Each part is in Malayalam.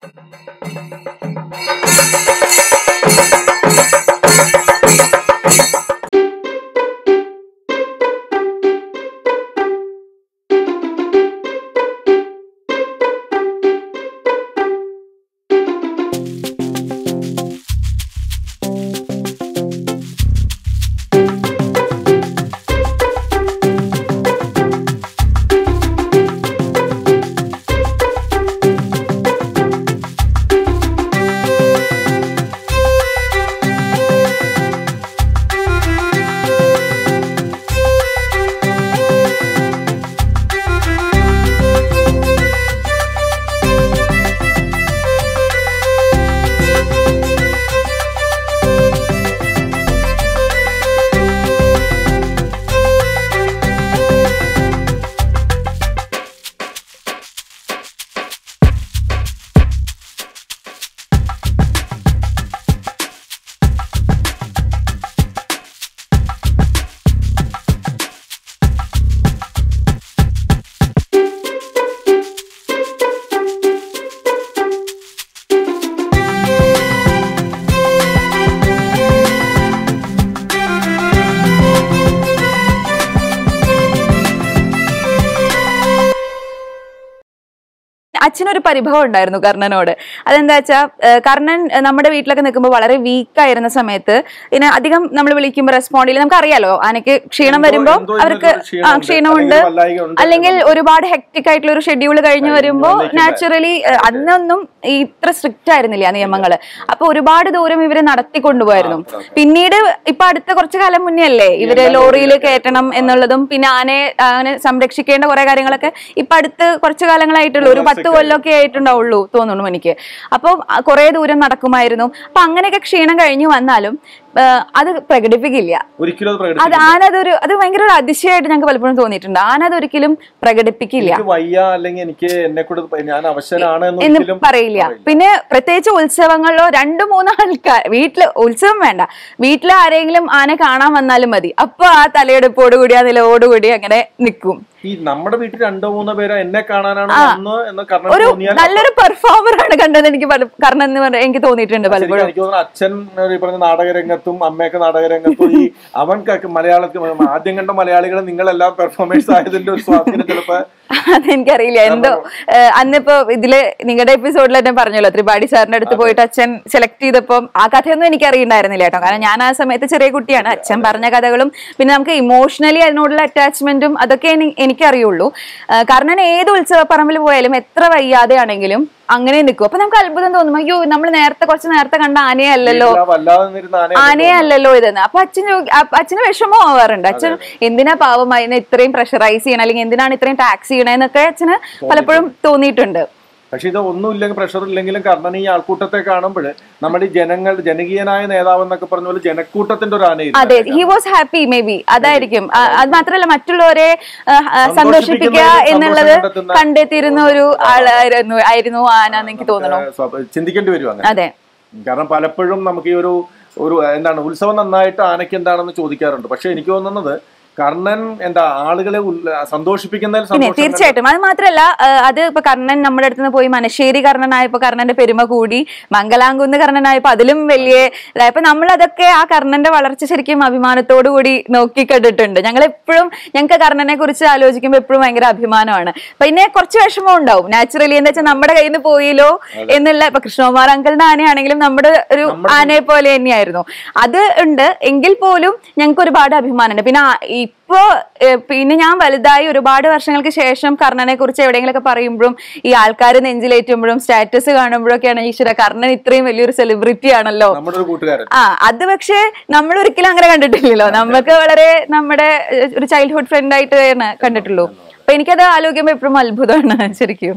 അച്ഛനൊരു പരിഭവം ഉണ്ടായിരുന്നു കർണനോട് അതെന്താ വെച്ചാൽ കർണൻ ഏഹ്, നമ്മുടെ വീട്ടിലൊക്കെ നിൽക്കുമ്പോൾ വളരെ വീക്ക് ആയിരുന്ന സമയത്ത് ഇതിനെ അധികം നമ്മൾ വിളിക്കുമ്പോൾ റെസ്പോണ്ട് ചെയ്യില്ല നമുക്ക് അറിയാലോ ആനക്ക് ക്ഷീണം എന്തോ- വരുമ്പോൾ എന്തോ അവർക്ക് ഇതിനൊരു ആ ക്ഷീണമുണ്ട്, ക്ഷീണമുണ്ട് അല്ലെങ്കിൽ വല്ലായ്കയുണ്ട് അല്ലെങ്കിൽ ഒരുപാട് ഹെക്ടിക് ആയിട്ടുള്ള ഒരു ഷെഡ്യൂൾ കഴിഞ്ഞ് വരുമ്പോൾ വന്നേക്കും നാച്ചുറലി അന്നൊന്നും ഈ ഇത്ര സ്ട്രിക്റ്റ് ആയിരുന്നില്ല ആ നിയമങ്ങള് അപ്പൊ ഒരുപാട് ദൂരം ഇവരെ നടത്തി കൊണ്ടുപോയിരുന്നു പിന്നീട് ഇപ്പൊ അടുത്ത കുറച്ചു കാലം മുന്നേ അല്ലേ ഇവരെ ലോറിയിൽ കയറ്റണം എന്നുള്ളതും പിന്നെ ആനയെ ആനെ സംരക്ഷിക്കേണ്ട കുറെ കാര്യങ്ങളൊക്കെ ഇപ്പൊ അടുത്ത് കുറച്ചു കാലങ്ങളായിട്ടുള്ളൂ ഒരു പത്ത് കൊല്ലമൊക്കെ ആയിട്ടുണ്ടാവുള്ളൂ തോന്നുന്നു എനിക്ക് അപ്പൊ കുറെ ദൂരം നടക്കുമായിരുന്നു അപ്പൊ അങ്ങനെയൊക്കെ ക്ഷീണം കഴിഞ്ഞു വന്നാലും ആ, അത് പ്രകടിപ്പിക്കില്ല ഒരിക്കലും അത് അത് പ്രകടിപ്പിക്കില്ല ആന അതൊരു അത് ഭയങ്കര ഒരു അതിശയമായിട്ട് ഞങ്ങൾക്ക് പലപ്പോഴും തോന്നിയിട്ടുണ്ട് ആന അതൊരിക്കലും പ്രകടിപ്പിക്കില്ല എനിക്ക് വയ്യ അല്ലെങ്കിൽ എനിക്ക് എന്നെ കൂടെ ഞാൻ അവശനാണ് എന്ന് എന്ന് ഒരിക്കലും പറയില്ല പിന്നെ പ്രത്യേകിച്ച് ഉത്സവങ്ങളിലോ രണ്ടു മൂന്ന് ആൾക്കാർ വീട്ടില് ഉത്സവം വേണ്ട വീട്ടിൽ ആരെങ്കിലും ആനെ കാണാൻ വന്നാലും മതി അപ്പൊ ആ തലയെടുപ്പോട് കൂടി ആ നിലവോടുകൂടി അങ്ങനെ നിൽക്കും ഈ നമ്മുടെ വീട്ടിൽ രണ്ടോ മൂന്നോ പേരോ എന്നെ കാണാനാണ് വന്ന് എന്ന് കാരണം ഒരു തോന്നിയാൽ നല്ലൊരു പെർഫോമർ ആണ് കണ്ടത് എനിക്ക് പല- കാരണം എന്ന് പറഞ്ഞ എനിക്ക് തോന്നിയിട്ടുണ്ട് ശരിക്കും പലപ്പോഴും എനിക്ക് തോന്നുന്നു അച്ഛൻ ഈ പറഞ്ഞ നാടകരംഗത്തും അമ്മയൊക്കെ നാടകരംഗത്തും ഈ അവൻക്കൊക്കെ മലയാളത്തിൽ ആദ്യം കണ്ട മലയാളികൾ നിങ്ങളെല്ലാം പെർഫോമൻസ് ആയതിന്റെ ഒരു സ്വാധീനം ചിലപ്പോ അതെനിക്കറിയില്ല എന്തോ ഏഹ്, അന്നിപ്പോ ഇതില് നിങ്ങളുടെ എപ്പിസോഡിൽ തന്നെ പറഞ്ഞല്ലോ ത്രിപാഠി സാറിന്റെ അടുത്ത് പോയിട്ട് അച്ഛൻ സെലക്ട് ചെയ്തപ്പം ആ കഥയൊന്നും എനിക്ക് അറിയണ്ടായിരുന്നില്ല കേട്ടോ കാരണം ഞാൻ ആ സമയത്ത് ചെറിയ കുട്ടിയാണ് അച്ഛൻ പറഞ്ഞ കഥകളും പിന്നെ നമുക്ക് ഇമോഷണലി അതിനോടുള്ള അറ്റാച്ച്മെന്റും അതൊക്കെ എനി- എനിക്കറിയുള്ളൂ ഏഹ്, കാരണം ഏത് ഉത്സവപ്പറമ്പിൽ പോയാലും എത്ര വയ്യാതെയാണെങ്കിലും അങ്ങനെ നിൽക്കും അപ്പൊ നമുക്ക് അത്ഭുതം തോന്നും അയ്യോ നമ്മൾ നേരത്തെ കുറച്ച് നേരത്തെ കണ്ട ആനയെ അല്ലല്ലോ വീട്ടിൽ ആ വല്ലാതെ നിന്നിരുന്ന ആനയെ ആനയെ അല്ലല്ലോ ഇതെന്ന് അപ്പൊ അച്ഛൻ ചോദി- അപ്പ അച്ഛന് വിഷമം ആവാറുണ്ട് അച്ഛൻ എന്തിനാ പാവം അതിനെ ഇത്രയും പ്രഷറൈസ് ചെയ്യണം അല്ലെങ്കിൽ എന്തിനാണ് ഇത്രയും ടാക്സ് ചെയ്യണേന്നൊക്കെ അച്ഛന് പലപ്പോഴും തോന്നിയിട്ടുണ്ട് പക്ഷെ ഇത് ഒന്നുമില്ലെങ്കിൽ പ്രഷർ ഇല്ലെങ്കിലും കർണൻ ഈ ആൾക്കൂട്ടത്തെ കാണുമ്പോൾ നമ്മുടെ ഈ ജനങ്ങൾ ജനകീയനായ നേതാവ് എന്നൊക്കെ പറഞ്ഞ പോലെ ജനക്കൂട്ടത്തിന്റെ ഒരു അതെ ആനയില്ല he was happy maybe അതായിരിക്കും ആ, അത് മാത്രമല്ല മറ്റുള്ളവരെ ആ, ആ, സന്തോഷിപ്പിക്കുക സന്തോഷം എന്നുള്ളത് കണ്ടെത്തുന്ന കണ്ടെത്തിയിരുന്ന ഒരു ആളായിരുന്നു ആയിരുന്നു ആന എന്ന് എനിക്ക് തോന്നുന്നു ഏഹ് സ്വ- ചിന്തിക്കേണ്ടി വരും അങ്ങനെ അതെ കാരണം പലപ്പോഴും നമുക്ക് ഈ ഒരു ഒരു എന്താണ് ഉത്സവം നന്നായിട്ട് ആനയ്ക്ക് എന്താണെന്ന് ചോദിക്കാറുണ്ട് പക്ഷെ എനിക്ക് തോന്നുന്നത് കർണൻ എന്താ ആളുകളെ ഉല്ല- സന്തോഷിപ്പിക്കുന്നതിൽ പിന്നെ സന്തോഷം തീർച്ചയായിട്ടും അത് മാത്രല്ല ആ, അത് ഇപ്പൊ കർണൻ നമ്മുടെ അടുത്ത് നിന്ന് പോയി മനശ്ശേരി കർണനായപ്പോ കർണന്റെ പെരുമ കൂടി മംഗലാംകുന്ന് കർണനായപ്പോ അതിലും വലിയ ഇതായപ്പോ നമ്മൾ അതൊക്കെ ആ കർണന്റെ വളർച്ച ശരിക്കും അഭിമാനത്തോടു കൂടി നോക്കി കണ്ടിട്ടുണ്ട് ഞങ്ങൾ എപ്പോഴും ഞങ്ങൾക്ക് കർണനെ കുറിച്ച് ആലോചിക്കുമ്പോൾ എപ്പോഴും ഭയങ്കര അഭിമാനമാണ് പിന്നെ കുറച്ച് വിഷമം ഉണ്ടാവും നാച്ചുറലി എന്താ വെച്ചാൽ നമ്മുടെ കയ്യിൽ നിന്ന് പോയില്ലോ എന്നുള്ള ഇപ്പൊ കൃഷ്ണകുമാർ അങ്കിളിന്റെ ആനയാണെങ്കിലും നമ്മുടെ ഒരു ആനയെ പോലെ തന്നെയായിരുന്നു അത് ഉണ്ട് എങ്കിൽ പോലും ഞങ്ങൾക്ക് ഒരുപാട് അഭിമാനമുണ്ട് പിന്നെ ആ- ഇപ്പോ ഏഹ്, പിന്നെ ഞാൻ വലുതായി ഒരുപാട് വർഷങ്ങൾക്ക് ശേഷം കർണനെ കുറിച്ച് എവിടെയെങ്കിലൊക്കെ പറയുമ്പോഴും ഈ ആൾക്കാർ നെഞ്ചിലേറ്റുമ്പോഴും സ്റ്റാറ്റസ് കാണുമ്പോഴൊക്കെയാണ് ഈശ്വര കർണൻ ഇത്രയും വലിയൊരു സെലിബ്രിറ്റി ആണല്ലോ നമ്മുടെ ഒരു കൂട്ടുകാരൻ ആ അത് പക്ഷേ നമ്മൾ ഒരിക്കലും അങ്ങനെ കണ്ടിട്ടില്ലല്ലോ നമുക്ക് വളരെ നമ്മുടെ ഏഹ്, ഒരു ചൈൽഡ്ഹുഡ് ഫ്രണ്ട് ആയിട്ട് ആണ് കണ്ടിട്ടുള്ളൂ അപ്പൊ എനിക്കത് ആലോചിക്കുമ്പോൾ എപ്പോഴും അത്ഭുതമാണ് ശരിക്കും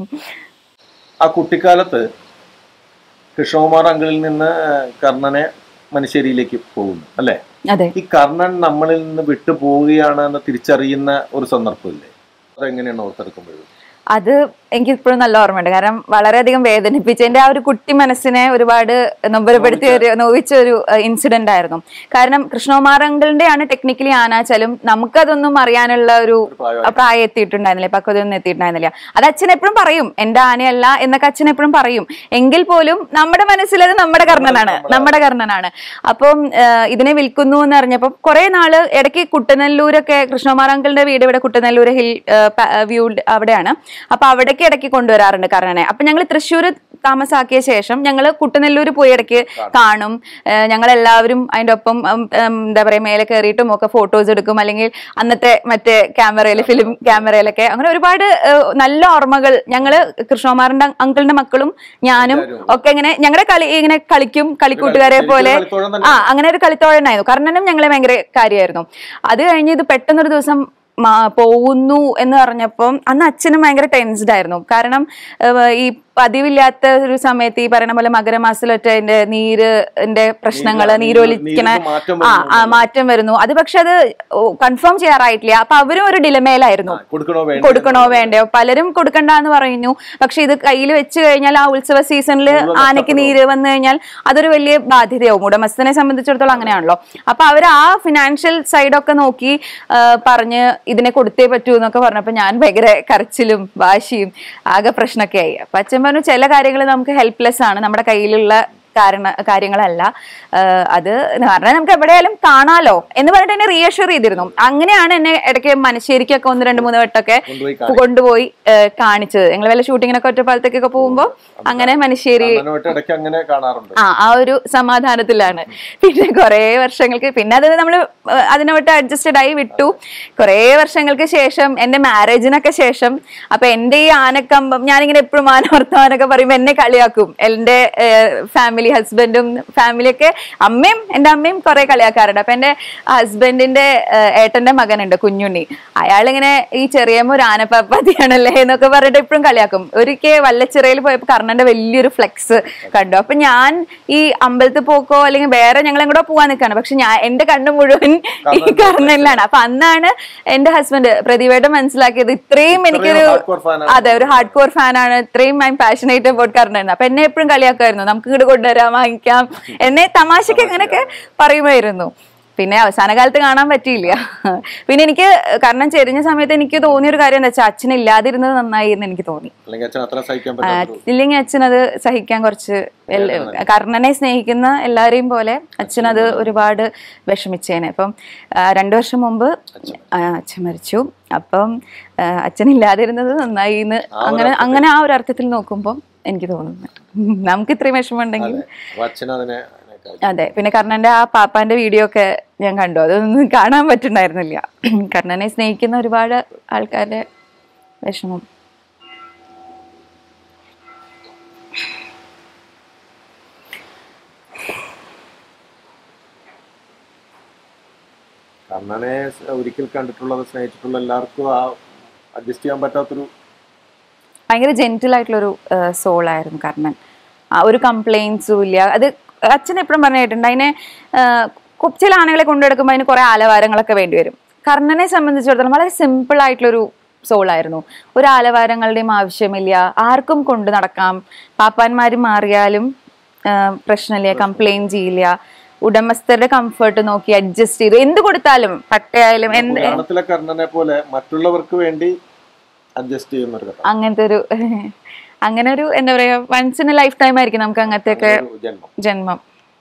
ആ കുട്ടിക്കാലത്ത് കൃഷ്ണകുമാർ അങ്കിളിൽ നിന്ന് കർണനെ മനുഷ്യരിയിലേക്ക് പോകുന്നു അല്ലെ അതെ ഈ കർണൻ നമ്മളിൽ നിന്ന് വിട്ടു പോവുകയാണ് എന്ന് തിരിച്ചറിയുന്ന ഒരു സന്ദർഭമില്ലേ അതെങ്ങനെയാണ് ഓർത്തെടുക്കുമ്പോഴും അത് എനിക്ക് ഇപ്പോഴും നല്ല ഓർമ്മയുണ്ട് കാരണം വളരെയധികം വേദനിപ്പിച്ച എന്റെ ആ ഒരു കുട്ടി മനസ്സിനെ ഒരുപാട് നൊമ്പരപ്പെടുത്തിയ ഒരു നോവിച്ച ഒരു ഇൻസിഡന്റ് ആയിരുന്നു കാരണം കൃഷ്ണകുമാർ അങ്കിളിന്റെ ആണ് ടെക്നിക്കലി ആനാച്ചാലും നമുക്കതൊന്നും അറിയാനുള്ള ഒരു പ്രായം എത്തിയിട്ടുണ്ടായിരുന്നില്ല പക്വതയൊന്നും എത്തിയിട്ടുണ്ടായിരുന്നില്ല അത് അച്ഛൻ എപ്പോഴും പറയും എന്റെ ആനയല്ല എന്നൊക്കെ അച്ഛൻ എപ്പോഴും പറയും എങ്കിൽ പോലും നമ്മുടെ മനസ്സിൽ അത് നമ്മുടെ കർണനാണ് നമ്മുടെ കർണനാണ് അപ്പം ആ, ഇതിനെ വിൽക്കുന്നു എന്ന് അറിഞ്ഞപ്പോൾ കുറെ നാള് ഇടയ്ക്ക് കുട്ടനെല്ലൂരൊക്കെ കൃഷ്ണകുമാർ അങ്കിളിന്റെ വീട് ഇവിടെ കുട്ടനെല്ലൂർ ഹിൽ വ്യൂ അവിടെയാണ് അപ്പൊ അവിടേക്ക് ഇടയ്ക്ക് കൊണ്ടുവരാറുണ്ട് കർണനെ അപ്പൊ ഞങ്ങൾ തൃശ്ശൂർ താമസാക്കിയ ശേഷം ഞങ്ങൾ കുട്ടനെല്ലൂർ പോയി ഇടയ്ക്ക് കാണും ഞങ്ങൾ എല്ലാവരും അതിൻ്റെ ഒപ്പം ഉം, ഉം, എന്താ പറയാ മേലെ കയറിയിട്ടും ഒക്കെ ഫോട്ടോസ് എടുക്കും അല്ലെങ്കിൽ അന്നത്തെ മറ്റേ ക്യാമറയിൽ ഫിലിം ക്യാമറയിലൊക്കെ അങ്ങനെ ഒരുപാട് ഏഹ്, നല്ല ഓർമ്മകൾ ഞങ്ങള് കൃഷ്ണകുമാറിന്റെ അങ്കിളിന്റെ മക്കളും ഞാനും ഒക്കെ ഇങ്ങനെ ഞങ്ങളുടെ കളി ഇങ്ങനെ കളിക്കും കളിക്കൂട്ടുകാരെ പോലെ കളിത്തോഴൻ തന്നെ. ആ അങ്ങനെ ഒരു കളിത്തോഴനായിരുന്നു കർണനും ഞങ്ങളെ ഭയങ്കര കാര്യമായിരുന്നു അത് കഴിഞ്ഞ് ഇത് പെട്ടെന്നൊരു ദിവസം മാ- പോകുന്നു എന്ന് പറഞ്ഞപ്പം അന്ന് അച്ഛനും ഭയങ്കര ടെൻസ്ഡ് ആയിരുന്നു കാരണം ഏഹ്, ഈ പതിവില്ലാത്ത ഒരു സമയത്ത് ഈ പറയുന്ന പോലെ മകരമാസത്തിലൊറ്റ അതിന്റെ നീരിന്റെ പ്രശ്നങ്ങള് നീര് നീരൊലിക്കണ നീരിന് മാറ്റം ആ ആ മാറ്റം വരുന്നു അത് പക്ഷെ അത് കൺഫേം ചെയ്യാറായിട്ടില്ല അപ്പൊ അവരും ഒരു ഡിലമയിലായിരുന്നു കൊടുക്കണോ വേണ്ട കൊടുക്കണോ വേണ്ടയോ പലരും കൊടുക്കണ്ട എന്ന് പറയുന്നു പക്ഷെ ഇത് കയ്യിൽ വെച്ച് കഴിഞ്ഞാൽ ആ ഉത്സവ സീസണിൽ ആനയ്ക്ക് നീര് വന്നു കഴിഞ്ഞാൽ അതൊരു വലിയ ബാധ്യതയാവും ഉടമസ്ഥനെ സംബന്ധിച്ചിടത്തോളം അങ്ങനെയാണല്ലോ അപ്പൊ അവർ ആ ഫിനാൻഷ്യൽ സൈഡൊക്കെ നോക്കി ആ, പറഞ്ഞ് ഇതിനെ കൊടുത്തേ പറ്റൂ എന്നൊക്കെ പറഞ്ഞപ്പോ ഞാൻ ഭയങ്കര കരച്ചിലും വാശിയും ആകെ പ്രശ്നമൊക്കെ ആയി അപ്പൊ അച്ഛൻ പറഞ്ഞു ചില കാര്യങ്ങൾ നമുക്ക് ഹെൽപ്ലെസ് ആണ് നമ്മുടെ കയ്യിലുള്ള കാരണ കാര്യങ്ങളല്ല ആ, അത് പറഞ്ഞാൽ നമുക്ക് എവിടെയായാലും കാണാലോ എന്ന് പറഞ്ഞിട്ട് എന്നെ റീഅഷ്യൂർ ചെയ്തിരുന്നു അങ്ങനെയാണ് എന്നെ ഇടയ്ക്ക് മനശ്ശേരിക്കൊക്കെ ഒന്ന് രണ്ട് മൂന്ന് വട്ടമൊക്കെ കൊണ്ടുപോയി കൊണ്ടുപോയി ഏഹ്, കാണിച്ചത് ഞങ്ങൾ വല്ല ഷൂട്ടിങ്ങിനൊക്കെ ഒറ്റപ്പാലത്തേക്കൊക്കെ പോകുമ്പോൾ അങ്ങനെ മനശ്ശേരി അണ്ണനുമായിട്ട് ഇടയ്ക്ക് അങ്ങനെ കാണാറുണ്ട് ആ ആ ഒരു സമാധാനത്തിലാണ് പിന്നെ കുറേ വർഷങ്ങൾക്ക് പിന്നെ അത് നമ്മൾ അതിനോട്ട് അഡ്ജസ്റ്റഡ് ആയി വിട്ടു കുറേ വർഷങ്ങൾക്ക് ശേഷം എൻ്റെ മാരേജിനൊക്കെ ശേഷം അപ്പൊ എൻ്റെ ഈ ആനക്കമ്പം ഞാനിങ്ങനെ എപ്പോഴും ആന വർത്തമാനൊക്കെ പറയുമ്പോൾ എന്നെ കളിയാക്കും എൻ്റെ ഫാമിലി ഹസ്ബൻഡും ഫാമിലിയൊക്കെ അമ്മയും എൻ്റെ അമ്മയും കുറെ കളിയാക്കാറുണ്ട് അപ്പൊ എൻ്റെ ഹസ്ബൻഡിന്റെ ഏട്ടന്റെ മകനുണ്ട് കുഞ്ഞുണ്ണി അയാളിങ്ങനെ ഈ ചെറിയമ്മ ഒരു ആനപ്പാപ്പാത്തിയാണല്ലേ എന്നൊക്കെ പറഞ്ഞിട്ട് എപ്പോഴും കളിയാക്കും ഒരിക്കൽ വല്ലച്ചിറയിൽ പോയപ്പോൾ കർണന്റെ വലിയൊരു ഫ്ലെക്സ് കണ്ടു അപ്പൊ ഞാൻ ഈ അമ്പലത്തിൽ പോക്കോ അല്ലെങ്കിൽ വേറെ ഞങ്ങൾ എങ്ങോട്ടോ പോവാൻ നിൽക്കാണ് പക്ഷെ ഞാൻ എന്റെ കണ്ണ് മുഴുവൻ ഈ കർണനിലാണ് അപ്പൊ അന്നാണ് എന്റെ ഹസ്ബൻഡ് പ്രതിവേട്ടം മനസ്സിലാക്കിയത് ഇത്രയും എനിക്കൊരു hardcore fan ആണ്. അതെ ഒരു ഹാർഡ് കോർ ഫാനാണ് ഇത്രയും ഐ പാഷനേറ്റ് അബൌട്ട് കർണൻ അപ്പൊ എന്നെ എപ്പോഴും കളിയാക്കുമായിരുന്നു നമുക്ക് ഇങ്ങോട്ട് കൊണ്ടുവരാം വാങ്ങിക്കാം എന്നെ തമാശക്ക് അങ്ങനെയൊക്കെ പറയുമായിരുന്നു പിന്നെ അവസാന കാലത്ത് കാണാൻ പറ്റിയില്ല പിന്നെ എനിക്ക് കർണൻ ചെരിഞ്ഞ സമയത്ത് എനിക്ക് തോന്നിയ ഒരു കാര്യം എന്താ വെച്ചാൽ അച്ഛൻ ഇല്ലാതിരുന്നത് നന്നായി എന്ന് എനിക്ക് തോന്നി അല്ലെങ്കിൽ അച്ഛൻ അത്ര സഹിക്കാൻ ആ, പറ്റാത്ത ഇല്ലെങ്കിൽ അച്ഛൻ അത് സഹിക്കാൻ കുറച്ച് എൽ- കർണനെ സ്നേഹിക്കുന്ന എല്ലാവരെയും പോലെ അച്ഛൻ അത് ഒരുപാട് വിഷമിച്ചേനെ അപ്പം ആ, രണ്ടു വർഷം മുമ്പ് ആ, അച്ഛൻ മരിച്ചു അപ്പം ആ, അച്ഛൻ ഇല്ലാതിരുന്നത് നന്നായി എന്ന് അങ്ങനെ അങ്ങനെ ആ ഒരു അർത്ഥത്തിൽ നോക്കുമ്പോൾ എനിക്ക് തോന്നുന്നു നമുക്ക് ഇത്രയും വിഷമമുണ്ടെങ്കിൽ അപ്പൊ അച്ഛൻ അതിനെ അതിനെ അതെ പിന്നെ കർണന്റെ ആ പാപ്പാന്റെ വീഡിയോ ഒക്കെ ഞാൻ കണ്ടു അതൊന്നും കാണാൻ പറ്റുണ്ടായിരുന്നില്ല കർണനെ സ്നേഹിക്കുന്ന ഒരുപാട് ആൾക്കാരുടെ വിഷമം കണ്ണനെ സ് ഒരിക്കൽ കണ്ടിട്ടുള്ളത് സ്നേഹിച്ചിട്ടുള്ള എല്ലാവർക്കും ആ അഡ്ജസ്റ്റ് ചെയ്യാൻ പറ്റാത്തൊരു ഭയങ്കര ജെന്റിൽ ആയിട്ടുള്ളൊരു സോൾ ആയിരുന്നു കർണൻ ആ ഒരു കംപ്ലൈൻസും ഇല്ല അത് അച്ഛൻ എപ്പോഴും പറഞ്ഞു കേട്ടിട്ടുണ്ട് അതിനെ ആ, കു- ചില ആനകളെ കൊണ്ടുനടക്കുമ്പോൾ അതിന് കുറെ ആലവാരങ്ങളൊക്കെ വേണ്ടി വരും കർണനെ സംബന്ധിച്ചിടത്തോളം വളരെ സിമ്പിൾ ആയിട്ടുള്ളൊരു സോൾ ആയിരുന്നു ഒരു ആലവാരങ്ങളുടെയും ആവശ്യമില്ല ആർക്കും കൊണ്ടു നടക്കാം പാപ്പാന്മാര് മാറിയാലും ആ, പ്രശ്നമില്ല കംപ്ലൈൻ ചെയ്യില്ല ഉടമസ്ഥരുടെ കംഫർട്ട് നോക്കി അഡ്ജസ്റ്റ് ചെയ്തു എന്ത് കൊടുത്താലും പട്ടയായാലും എന്ത് പുരാണത്തിലെ കർണനെ പോലെ മറ്റുള്ളവർക്ക് വേണ്ടി അഡ്ജസ്റ്റ് ചെയ്യുന്ന ഒരു കഥ അങ്ങനത്തെ ഒരു അങ്ങനെ ഒരു എന്താ പറയാ once in a lifetime ആയിരിക്കും നമുക്ക് അങ്ങനത്തെ ഒക്കെ ഒരു ജന്മം ജന്മം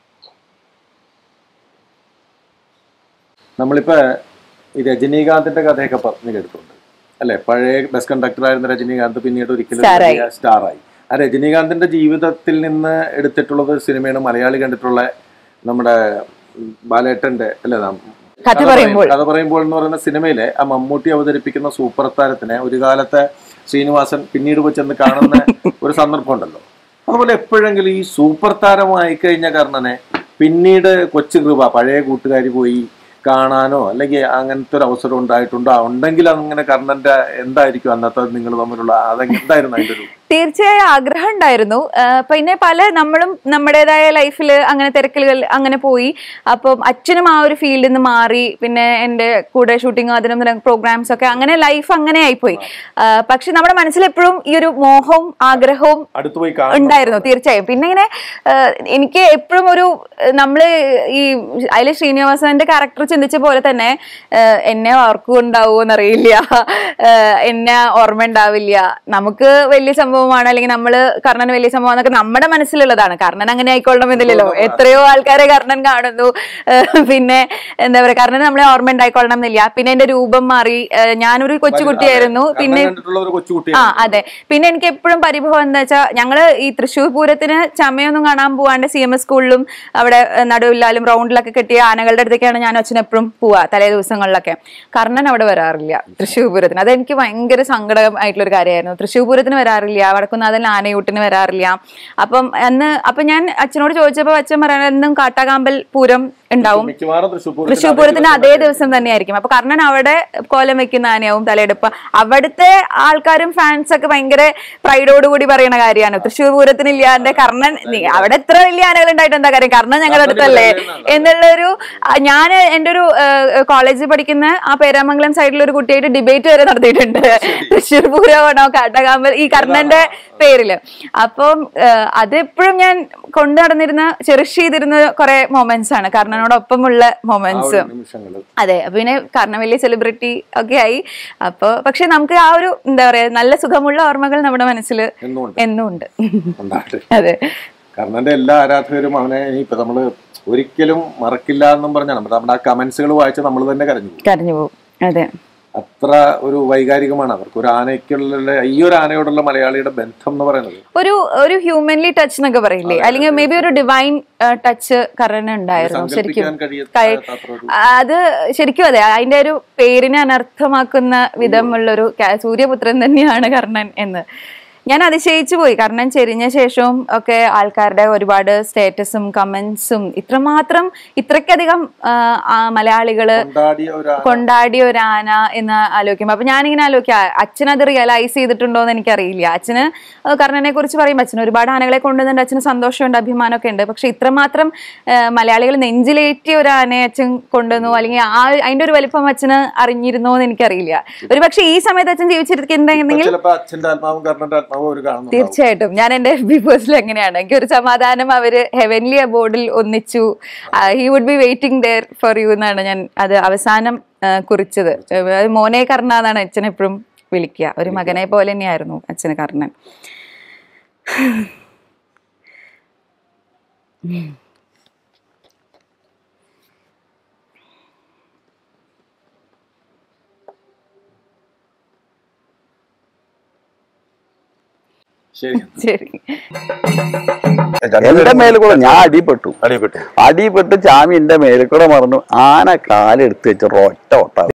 നമ്മളിപ്പോ ഈ രജനീകാന്തിന്റെ കഥയൊക്കെ പറഞ്ഞു കേട്ടിട്ടുണ്ട് അല്ലെ പഴയ ബസ് കണ്ടക്ടർ ആയിരുന്ന രജനീകാന്ത് പിന്നീട് ഒരിക്കലും Star ആയി. സ്റ്റാറായി ആ രജനീകാന്തിന്റെ ജീവിതത്തിൽ നിന്ന് എടുത്തിട്ടുള്ളത് സിനിമയാണ് മലയാളി കണ്ടിട്ടുള്ള നമ്മുടെ ഉം, ബാലേട്ടന്റെ അല്ലെ നാം കഥ പറയുമ്പോൾ കഥ പറയുമ്പോൾ എന്ന് പറയുന്ന സിനിമയിലെ ആ മമ്മൂട്ടി അവതരിപ്പിക്കുന്ന സൂപ്പർ താരത്തിനെ ഒരു കാലത്തെ ശ്രീനിവാസൻ പിന്നീട് പോയി ചെന്ന് കാണുന്ന ഒരു സന്ദർഭം ഉണ്ടല്ലോ അതുപോലെ എപ്പോഴെങ്കിലും ഈ സൂപ്പർ താരമായി കഴിഞ്ഞ കർണനെ പിന്നീട് കൊച്ചു കൃപ പഴയ കൂട്ടുകാരി പോയി കാണാനോ അല്ലെങ്കിൽ അങ്ങനത്തെ ഒരു അവസരം ഉണ്ടായിട്ടുണ്ടോ ഉണ്ടെങ്കിൽ അങ്ങനെ കർണന്റെ എന്തായിരിക്കും അന്നത്തെ നിങ്ങൾ തമ്മിലുള്ള അതെന്തായിരുന്നു അതിന്റെ ഒരു തീർച്ചയായും ആഗ്രഹം ഉണ്ടായിരുന്നു ആ, പിന്നെ പല നമ്മളും നമ്മുടേതായ ലൈഫിൽ അങ്ങനെ തിരക്കുകൾ അങ്ങനെ പോയി അപ്പം അച്ഛനും ആ ഒരു ഫീൽഡിൽ നിന്ന് മാറി പിന്നെ എൻ്റെ കൂടെ ഷൂട്ടിങ്ങും അതിനും പ്രോഗ്രാംസ് ഒക്കെ അങ്ങനെ ലൈഫ് അങ്ങനെ ആയിപ്പോയി ആ, പക്ഷെ നമ്മുടെ മനസ്സിൽ എപ്പോഴും ഈ ഒരു മോഹവും ആഗ്രഹവും അടുത്ത് പോയി കാണും ഉണ്ടായിരുന്നു തീർച്ചയായും പിന്നെ ഇങ്ങനെ ആഹ്, എനിക്ക് എപ്പോഴും ഒരു ആഹ്, നമ്മള് ഈ അതിൽ ശ്രീനിവാസന്റെ ക്യാരക്ടർ ചിന്തിച്ച പോലെ തന്നെ ആഹ്, എന്നെ ഓർക്കും ഉണ്ടാവുമോ എന്നറിയില്ല ആഹ്, എന്നെ ഓർമ്മ ഉണ്ടാവില്ല നമുക്ക് വലിയ സംഭവമാണ് അല്ലെങ്കിൽ നമ്മള് കർണൻ വലിയ സംഭവം എന്നൊക്കെ നമ്മുടെ മനസ്സിലുള്ളതാണ് കർണൻ അങ്ങനെ ആയിക്കൊള്ളണം എന്നില്ലല്ലോ എത്രയോ ആൾക്കാരെ കർണൻ കാണുന്നു ആഹ്, പിന്നെ എന്താ പറയാ കർണൻ നമ്മളെ ഓർമ്മ ഉണ്ടായിക്കൊള്ളണം എന്നില്ല പിന്നെ എന്റെ രൂപം മാറി ആഹ്, ഞാനൊരു കൊച്ചുകുട്ടിയായിരുന്നു കർണൻ പിന്നെ കണ്ടിട്ടുള്ള ഒരു ആ കൊച്ചുകുട്ടിയാണ് അതെ പിന്നെ എനിക്ക് എപ്പോഴും പരിഭവം എന്താ വെച്ചാൽ ഞങ്ങള് ഈ തൃശ്ശൂർ പൂരത്തിന് ചമയൊന്നും കാണാൻ പോവാണ്ട് സി എം എസ് സ്കൂളിലും അവിടെ ഏഹ്, നടുവില്ലാലും റൗണ്ടിലൊക്കെ കെട്ടിയ ആനകളുടെ അടുത്തേക്കാണ് ഞാൻ അച്ഛൻ എപ്പോഴും പോവാ തലേ ദിവസങ്ങളിലൊക്കെ കർണൻ അവിടെ വരാറില്ല തൃശ്ശൂർ പൂരത്തിന് അതെനിക്ക് ഭയങ്കര സങ്കടമായിട്ടുള്ള ഒരു കാര്യമായിരുന്നു തൃശ്ശൂർ പൂരത്തിന് വരാറില്ല വടക്കുന്നാഥൻ ആനയൂട്ടിന് വരാറില്ല അപ്പം അന്ന് അപ്പൊ ഞാൻ അച്ഛനോട് ചോദിച്ചപ്പോൾ അച്ഛൻ പറയാൻ എന്നും കാട്ടാകാമ്പൽ പൂരം ഉണ്ടാവും മിക്കവാറും തൃശ്ശൂർ പൂരത്തിന് തൃശ്ശൂർ അതേ പൂരത്തിന് ദിവസം അതേ ദിവസം തന്നെയായിരിക്കും അപ്പൊ കർണൻ അവിടെ കോലം വെക്കുന്ന ആനയാവും തലയെടുപ്പ് അവിടുത്തെ ആൾക്കാരും ഫാൻസ് ഒക്കെ ഭയങ്കര പ്രൈഡോട് കൂടി പറയുന്ന കാര്യമാണ് തൃശ്ശൂർ പൂരത്തിന് ഇല്ലാണ്ട് കർണൻ നീ- അവിടെ എത്ര വലിയ ആനകൾ ഉണ്ടായിട്ട് എന്താ കാര്യം കർണൻ ഞങ്ങളുടെ അടുത്തല്ലേ എന്നുള്ളൊരു ഞാൻ എൻ്റെ ഒരു കോളേജിൽ പഠിക്കുന്ന ആ പേരാമംഗലം സൈഡിൽ ഒരു കുട്ടിയായിട്ട് ഡിബേറ്റ് വരെ നടത്തിയിട്ടുണ്ട് തൃശ്ശൂർ പൂരമാണോ കാട്ടകാമ്പൽ ഈ കർണന്റെ പേരില് അപ്പം ഏഹ്, അതെപ്പോഴും ഞാൻ കൊണ്ടു നടന്നിരുന്ന ചെറിഷ് ചെയ്തിരുന്ന കുറെ മൊമെന്റ്സ് ആണ് കർണനോടൊപ്പമുള്ള മൊമെന്റ്സ് നിമിഷങ്ങള് അതെ അപ്പൊ പിന്നെ കാരണം വലിയ സെലിബ്രിറ്റി ഒക്കെ ആയി അപ്പൊ പക്ഷെ നമുക്ക് ആ ഒരു എന്താ പറയാ നല്ല സുഖമുള്ള ഓർമ്മകൾ നമ്മുടെ മനസ്സിൽ എന്നുമുണ്ട് എന്നും ഉണ്ട് ഉണ്ടാകട്ടെ അതെ കർണന്റെ എല്ലാ ആരാധകരും അവനെ ഇനിയിപ്പോ നമ്മള് ഒരിക്കലും മറക്കില്ല എന്നും പറഞ്ഞാണ് നമ്മുടെ ആ കമന്റ്സുകൾ വായിച്ച് നമ്മൾ തന്നെ കരഞ്ഞു പോകും. കരഞ്ഞു പോകും അതെ അത്ര ഒരു വൈകാരികമാണ് അവർക്ക് ഒരു ആനയ്ക്കുള്ള ഈ ഒരു ആനയോടുള്ള മലയാളിയുടെ ബന്ധം എന്ന് പറയുന്നത് ഒരു ഒരു ഹ്യൂമൻലി ടച്ച് എന്നൊക്കെ പറയില്ലേ അല്ലെങ്കിൽ മേ ബി ഒരു ഡിവൈൻ ടച്ച് കറന് ഉണ്ടായിരുന്നു ശരിക്കും സങ്കല്പിക്കാൻ കഴിയാത്ത ഒരു അത് ശരിക്കും അതെ അതിന്റെ ഒരു പേരിനെ അനർത്ഥമാക്കുന്ന വിധമുള്ളൊരു ക്യാ- സൂര്യപുത്രൻ തന്നെയാണ് കർണൻ എന്ന് ഞാൻ അതിശയിച്ചു പോയി കർണൻ ചെരിഞ്ഞ ശേഷവും ഒക്കെ ആൾക്കാരുടെ ഒരുപാട് സ്റ്റേറ്റസും കമന്റ്സും ഇത്രമാത്രം ഇത്രയ്ക്കധികം ആ, ആ, മലയാളികള് കൊണ്ടാടിയ ഒരു ആന കൊണ്ടാടിയ ഒരു ആന എന്ന് ആലോചിക്കുമ്പോൾ അപ്പൊ ഞാനിങ്ങനെ ആലോചിക്കുക അച്ഛൻ അത് റിയലൈസ് ചെയ്തിട്ടുണ്ടോ എന്ന് എനിക്കറിയില്ല അച്ഛന് കർണനെ കുറിച്ച് പറയുമ്പോൾ അച്ഛന് ഒരുപാട് ആനകളെ കൊണ്ടുവന്നിട്ട് അച്ഛന് സന്തോഷമുണ്ട് അഭിമാനമൊക്കെ ഉണ്ട് പക്ഷെ ഇത്രമാത്രം മലയാളികൾ നെഞ്ചിലേറ്റിയ ഒരു ആനയെ അച്ഛൻ കൊണ്ടുവന്നു അല്ലെങ്കിൽ ആ അതിന്റെ ഒരു വലിപ്പം അച്ഛന് അറിഞ്ഞിരുന്നോ എന്ന് എനിക്കറിയില്ല ഒരു പക്ഷെ ഈ സമയത്ത് അച്ഛൻ ജീവിച്ചിരിക്കുന്നുണ്ടെങ്കിൽ ചിലപ്പോ അച്ഛന്റെ ആത്മാവും കർണന്റെ ആത്മാവും ഒരു കാണുന്നു തീർച്ചയായിട്ടും ഞാൻ എന്റെ ബി പോസ്റ്റിൽ എങ്ങനെയാണ് എനിക്ക് ഒരു സമാധാനം അവര് ഹെവൻലി അബോർഡിൽ ഒന്നിച്ചു he would be waiting there for you എന്നാണ് ഞാൻ അത് അവസാനം ആ, കുറിച്ചത് അത് മോനെ കർണ എന്നാണ് അച്ഛൻ എപ്പോഴും വിളിക്കുക ഒരു മകനെ പോലെ തന്നെയായിരുന്നു അച്ഛന് കർണൻ ശരി ശരി എന്റെ മേലെ കൂടെ ഞാൻ അടിപ്പെട്ടു അടിയപ്പെട്ടു അടിപ്പെട്ട് ചാമി എന്റെ മേലെ കൂടെ മറന്നു ആന കാലെടുത്ത് വെച്ച് ഒറ്റ ഒട്ട